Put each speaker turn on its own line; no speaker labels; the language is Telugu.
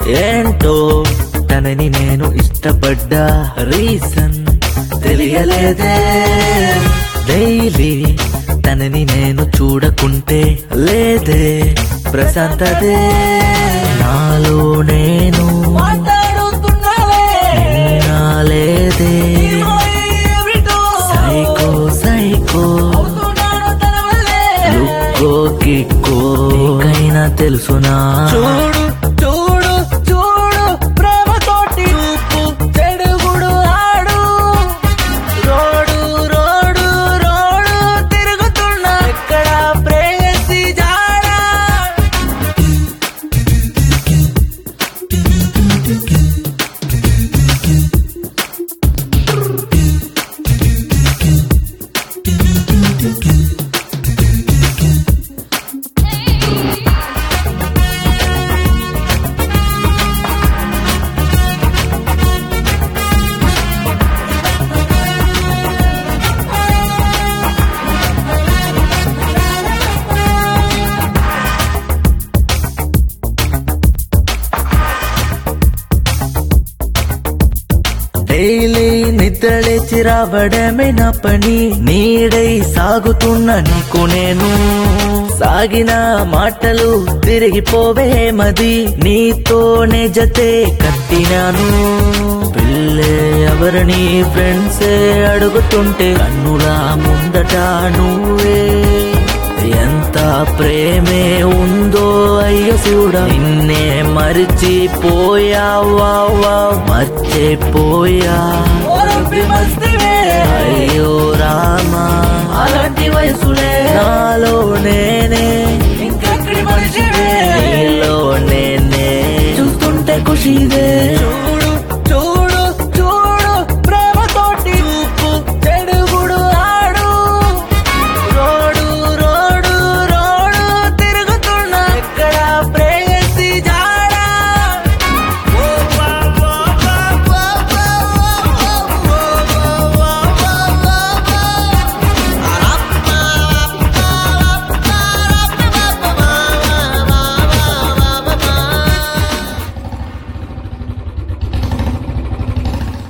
ఏంటో తనని నేను ఇష్టపడ్డా రీజన్ తెలియలేదే డైలీ తనని నేను చూడకుంటే లేదే ప్రశాంతదే నాలో నేను నిన్నా లేదే సైకో సైకో లుక్కో కిక్కో కైనా తెలుసునా
చూడు చూడు చూడు ప్రేమతోటి రూపు చెడుగుడు ఆడు రోడు రోడు రోడు తిరుగుతున్నా ఎక్కడ ప్రేయసి జాడా
డైలీ నిద్రలేచి రావడమే నా పని నీడై సాగుతున్న నీకు నేను సాగిన మాటలు తిరిగిపోవే మది నీతోనే జతే కట్టినాను పిల్లే ఎవరిని ఫ్రెండ్సే అడుగుతుంటే కన్నులా ముందట నువ్వే ఎంత ప్రేమే ఉందో అయ్యో శివుడా నిన్నే మరిచిపోయావా వా, మర్చిపోయా
ఓరబ్బి మస్తివే
అయ్యో రామా
అలాంటి వయసులే
నాలో నేనే
ఇంకెక్కడి మనిషివే
నీలో నేనే
చూస్తుంటే ఖుషిదే